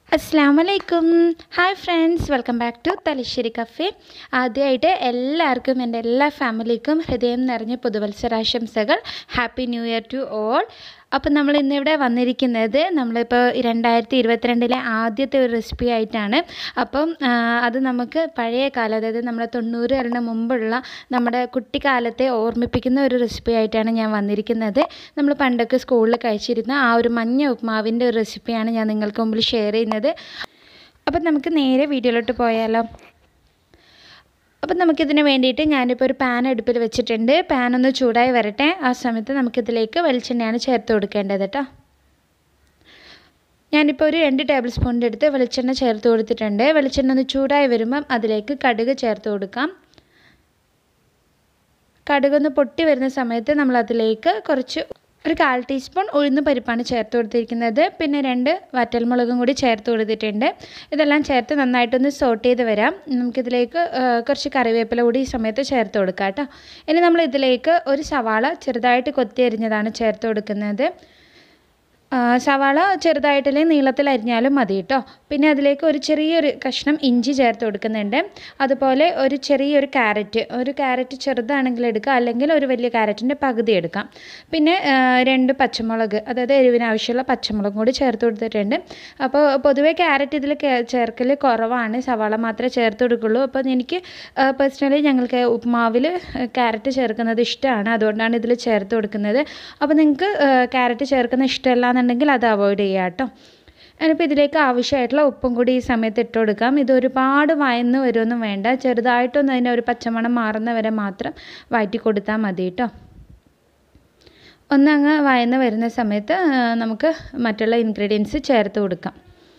അസ്സാം വലൈക്കും hi friends welcome back to Thalassery cafe ആദ്യമായിട്ട് എല്ലാവർക്കും എൻ്റെ എല്ലാ ഫാമിലിക്കും ഹൃദയം നിറഞ്ഞ പുതുവത്സരാശംസകൾ happy new year to all അപ്പം നമ്മൾ ഇന്നിവിടെ വന്നിരിക്കുന്നത് നമ്മളിപ്പോൾ രണ്ടായിരത്തി ഇരുപത്തിരണ്ടിലെ ആദ്യത്തെ ഒരു റെസിപ്പി ആയിട്ടാണ് അപ്പം ആ, അത് നമുക്ക് പഴയ കാലം അതായത് നമ്മുടെ തൊണ്ണൂറുകളിന് മുമ്പുള്ള നമ്മുടെ കുട്ടിക്കാലത്തെ ഓർമ്മിപ്പിക്കുന്ന ഒരു റെസിപ്പി ആയിട്ടാണ് ഞാൻ വന്നിരിക്കുന്നത് നമ്മൾ പണ്ടൊക്കെ സ്കൂളിൽ കഴിച്ചിരുന്ന ആ ഒരു മഞ്ഞ ഉപ്മാവിൻ്റെ ഒരു റെസിപ്പിയാണ് ഞാൻ നിങ്ങൾക്ക് മുമ്പിൽ ഷെയർ ചെയ്യുന്നത് അപ്പം നമുക്ക് നേരെ വീഡിയോയിലോട്ട് പോയാലോ അപ്പം നമുക്കിതിന് വേണ്ടിയിട്ട് ഞാനിപ്പോൾ ഒരു പാൻ അടുപ്പിൽ വെച്ചിട്ടുണ്ട് പാൻ ഒന്ന് ചൂടായി വരട്ടെ ആ സമയത്ത് നമുക്കിതിലേക്ക് വെളിച്ചെണ്ണയാണ് ചേർത്ത് കൊടുക്കേണ്ടത് കേട്ടോ ഞാനിപ്പോൾ ഒരു രണ്ട് ടേബിൾ സ്പൂണിൻ്റെ അടുത്ത് വെളിച്ചെണ്ണ ചേർത്ത് കൊടുത്തിട്ടുണ്ട് വെളിച്ചെണ്ണ ഒന്ന് ചൂടായി വരുമ്പം അതിലേക്ക് കടുക് ചേർത്ത് കൊടുക്കാം കടുകൊന്ന് പൊട്ടി വരുന്ന സമയത്ത് നമ്മൾ അതിലേക്ക് കുറച്ച് ഒരു കാൽ ടീസ്പൂൺ ഉഴുന്ന് പരിപ്പാണ് ചേർത്ത് കൊടുത്തിരിക്കുന്നത് പിന്നെ രണ്ട് വറ്റൽമുളകും കൂടി ചേർത്ത് കൊടുത്തിട്ടുണ്ട് ഇതെല്ലാം ചേർത്ത് നന്നായിട്ടൊന്ന് സോട്ട് ചെയ്ത് വരാം നമുക്കിതിലേക്ക് ആ, കുറച്ച് കറിവേപ്പില കൂടി ഈ സമയത്ത് ചേർത്ത് കൊടുക്കാം കേട്ടോ ഇനി നമ്മൾ ഇതിലേക്ക് ഒരു സവാള ചെറുതായിട്ട് കൊത്തി അരിഞ്ഞതാണ് ചേർത്ത് കൊടുക്കുന്നത് ആ, സവാള ചെറുതായിട്ടല്ലേ നീളത്തിൽ അരിഞ്ഞാലും മതി കേട്ടോ പിന്നെ അതിലേക്ക് ഒരു ചെറിയൊരു കഷ്ണം ഇഞ്ചി ചേർത്ത് കൊടുക്കുന്നുണ്ട് അതുപോലെ ഒരു ചെറിയൊരു ക്യാരറ്റ് ഒരു ക്യാരറ്റ് ചെറുതാണെങ്കിൽ എടുക്കുക അല്ലെങ്കിൽ ഒരു വലിയ ക്യാരറ്റിൻ്റെ പകുതി എടുക്കാം പിന്നെ ആ, രണ്ട് പച്ചമുളക് അതായത് എരിവിന് ആവശ്യമുള്ള പച്ചമുളകും കൂടി ചേർത്ത് കൊടുത്തിട്ടുണ്ട് അപ്പോൾ പൊതുവേ ക്യാരറ്റ് ഇതിൽ ചേർക്കൽ കുറവാണ് സവാള മാത്രമേ ചേർത്ത് കൊടുക്കുള്ളൂ അപ്പോൾ എനിക്ക് പേഴ്സണലി ഞങ്ങൾക്ക് ഉപ്മാവിൽ ക്യാരറ്റ് ചേർക്കുന്നത് ഇഷ്ടമാണ് അതുകൊണ്ടാണ് ഇതിൽ ചേർത്ത് കൊടുക്കുന്നത് അപ്പോൾ നിങ്ങൾക്ക് ക്യാരറ്റ് ചേർക്കുന്ന ഇഷ്ടമല്ല എന്നുണ്ടെങ്കിൽ അത് അവോയ്ഡ് ചെയ്യുക കേട്ടോ ഞാനിപ്പോൾ ഇതിലേക്ക് ആവശ്യമായിട്ടുള്ള ഉപ്പും കൂടി ഈ സമയത്ത് ഇട്ട് കൊടുക്കാം ഇത് ഒരുപാട് വയന്ന് വരുമൊന്നും വേണ്ട ചെറുതായിട്ടൊന്ന് അതിൻ്റെ ഒരു പച്ചമണം മാറുന്ന വരെ മാത്രം വഴറ്റി കൊടുത്താൽ മതി കേട്ടോ ഒന്നങ്ങ് വയന്ന് വരുന്ന സമയത്ത് ആ, നമുക്ക് മറ്റുള്ള ഇൻഗ്രീഡിയൻസ് ചേർത്ത് കൊടുക്കാം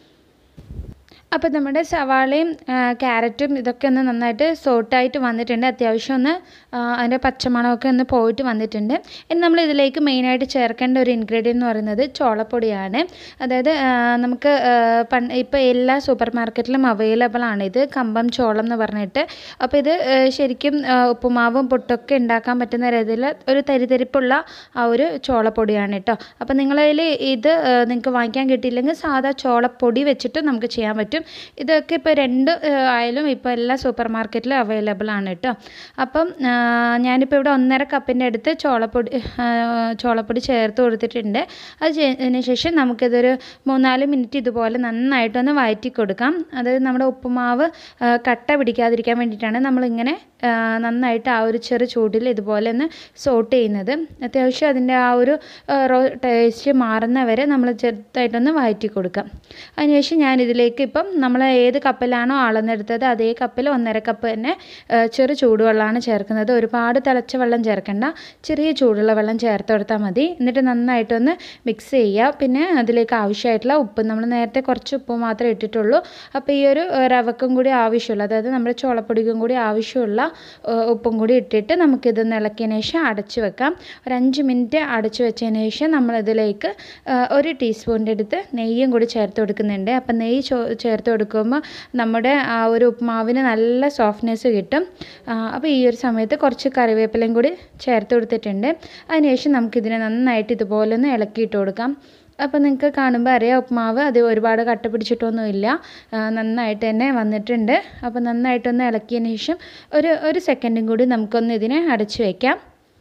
അപ്പോൾ നമ്മുടെ സവാളയും ആ, ക്യാരറ്റും ഇതൊക്കെ ഒന്ന് നന്നായിട്ട് സോട്ടായിട്ട് വന്നിട്ടുണ്ട് അത്യാവശ്യം ഒന്ന് ആ, അതിൻ്റെ പച്ചമണമൊക്കെ ഒന്ന് പോയിട്ട് വന്നിട്ടുണ്ട് ഇനി നമ്മൾ ഇതിലേക്ക് മെയിനായിട്ട് ചേർക്കേണ്ട ഒരു ഇൻഗ്രീഡിയൻ്റ് എന്ന് പറയുന്നത് ചോളപ്പൊടിയാണ് അതായത് ആ, നമുക്ക് പൺ ഇപ്പോൾ എല്ലാ സൂപ്പർ മാർക്കറ്റിലും അവൈലബിൾ ആണ് ഇത് കമ്പം ചോളം എന്ന് പറഞ്ഞിട്ട് അപ്പോൾ ഇത് ആ, ശരിക്കും ആ, ഉപ്പുമാവും പുട്ടൊക്കെ ഉണ്ടാക്കാൻ പറ്റുന്ന രീതിയിൽ ഒരു തരിതരിപ്പുള്ള ആ ഒരു ചോളപ്പൊടിയാണ് കേട്ടോ അപ്പോൾ നിങ്ങളതിൽ ഇത് നിങ്ങൾക്ക് വാങ്ങിക്കാൻ കിട്ടിയില്ലെങ്കിൽ സാധാ ചോളപ്പൊടി വെച്ചിട്ട് നമുക്ക് ചെയ്യാൻ പറ്റും ഇതൊക്കെ ഇപ്പോൾ രണ്ട് ആ, ആയാലും ഇപ്പോൾ എല്ലാ സൂപ്പർ മാർക്കറ്റിലും അവൈലബിൾ ആണ് കേട്ടോ അപ്പം ആ, ഞാനിപ്പോൾ ഇവിടെ ഒന്നര കപ്പിൻ്റെ അടുത്ത് ചോളപ്പൊടി ആ, ചോളപ്പൊടി ചേർത്ത് കൊടുത്തിട്ടുണ്ട് അത് ചെയ്തതിന് ശേഷം നമുക്കിതൊരു മൂന്നാല് മിനിറ്റ് ഇതുപോലെ നന്നായിട്ടൊന്ന് വഴറ്റി കൊടുക്കാം അതായത് നമ്മുടെ ഉപ്പുമാവ് ആ, കട്ട പിടിക്കാതിരിക്കാൻ വേണ്ടിയിട്ടാണ് നമ്മളിങ്ങനെ ആ, നന്നായിട്ട് ആ ഒരു ചെറു ചൂടിൽ ഇതുപോലെ ഒന്ന് സോട്ട് ചെയ്യുന്നത് അത്യാവശ്യം അതിൻ്റെ ആ ഒരു റോ ടേസ്റ്റ് മാറുന്നവരെ നമ്മൾ ചെറുതായിട്ടൊന്ന് വഴറ്റി കൊടുക്കാം അതിനുശേഷം ഞാനിതിലേക്ക് ഇപ്പം നമ്മൾ ഏത് കപ്പിലാണോ അളന്നെടുത്തത് അതേ കപ്പിൽ ഒന്നര കപ്പ് തന്നെ ആ, ചെറു ചൂടുവെള്ളമാണ് ചേർക്കുന്നത് ഒരുപാട് തിളച്ച വെള്ളം ചേർക്കണ്ട ചെറിയ ചൂടുള്ള വെള്ളം ചേർത്ത് കൊടുത്താൽ മതി എന്നിട്ട് നന്നായിട്ടൊന്ന് മിക്സ് ചെയ്യുക പിന്നെ അതിലേക്ക് ആവശ്യമായിട്ടുള്ള ഉപ്പ് നമ്മൾ നേരത്തെ കുറച്ച് ഉപ്പ് മാത്രമേ ഇട്ടിട്ടുള്ളൂ അപ്പോൾ ഈ ഒരു ആ, റവക്കും കൂടി ആവശ്യമുള്ള അതായത് നമ്മുടെ ചോളപ്പൊടിക്കും കൂടി ആവശ്യമുള്ള ആ, ഉപ്പും കൂടി ഇട്ടിട്ട് നമുക്കിതൊന്ന് ഇളക്കിയതിന് ശേഷം അടച്ച് വെക്കാം ഒരു അഞ്ച് മിനിറ്റ് അടച്ച് വെച്ചതിന് ശേഷം നമ്മളിതിലേക്ക് ആ, ഒരു ടീസ്പൂണിൻ്റെ അടുത്ത് നെയ്യും കൂടി ചേർത്ത് കൊടുക്കുന്നുണ്ട് അപ്പം നെയ്യ് ചോ ചേർത്ത് കൊടുക്കുമ്പോൾ നമ്മുടെ ആ ഒരു ഉപ്മാവിന് നല്ല സോഫ്റ്റ്നെസ് കിട്ടും ആ, അപ്പോൾ ഈ ഒരു സമയത്ത് കുറച്ച് കറിവേപ്പിലയും കൂടി ചേർത്ത് കൊടുത്തിട്ടുണ്ട് അതിനുശേഷം നമുക്കിതിനെ നന്നായിട്ട് ഇതുപോലെ ഒന്ന് ഇളക്കിയിട്ട് കൊടുക്കാം അപ്പോൾ നിങ്ങൾക്ക് കാണുമ്പോൾ അറിയാം ഉപ്മാവ് അത് ഒരുപാട് കട്ട പിടിച്ചിട്ടൊന്നുമില്ല ആ, നന്നായിട്ട് തന്നെ വന്നിട്ടുണ്ട് അപ്പോൾ നന്നായിട്ടൊന്ന് ഇളക്കിയതിന് ശേഷം ഒരു ഒരു സെക്കൻഡും കൂടി നമുക്കൊന്ന് ഇതിനെ അടച്ചു വയ്ക്കാം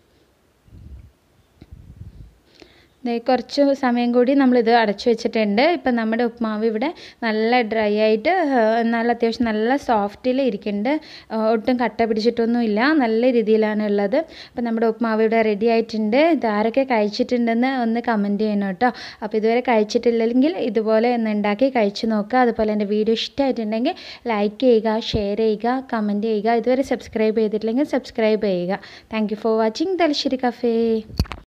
ദേ കുറച്ച് സമയം കൂടി നമ്മളിത് അടച്ചു വെച്ചിട്ടുണ്ട് ഇപ്പം നമ്മുടെ ഉപ്മാവ് ഇവിടെ നല്ല ഡ്രൈ ആയിട്ട് ആ, എന്നാൽ അത്യാവശ്യം നല്ല സോഫ്റ്റിൽ ഇരിക്കുന്നുണ്ട് ആ, ഒട്ടും കട്ട പിടിച്ചിട്ടൊന്നുമില്ല നല്ല രീതിയിലാണ് ഉള്ളത് അപ്പം നമ്മുടെ ഉപ്മാവ് ഇവിടെ റെഡി ആയിട്ടുണ്ട് ഇതാരൊക്കെ കഴിച്ചിട്ടുണ്ടെന്ന് ഒന്ന് കമൻറ്റ് ചെയ്യണം കേട്ടോ അപ്പോൾ ഇതുവരെ കഴിച്ചിട്ടില്ലെങ്കിൽ ഇതുപോലെ ഒന്ന് ഉണ്ടാക്കി കഴിച്ച് നോക്കുക അതുപോലെ എൻ്റെ വീഡിയോ ഇഷ്ടമായിട്ടുണ്ടെങ്കിൽ ലൈക്ക് ചെയ്യുക ഷെയർ ചെയ്യുക കമൻറ്റ് ചെയ്യുക ഇതുവരെ സബ്സ്ക്രൈബ് ചെയ്തിട്ടില്ലെങ്കിൽ സബ്സ്ക്രൈബ് ചെയ്യുക thank you for watching Thalassery cafe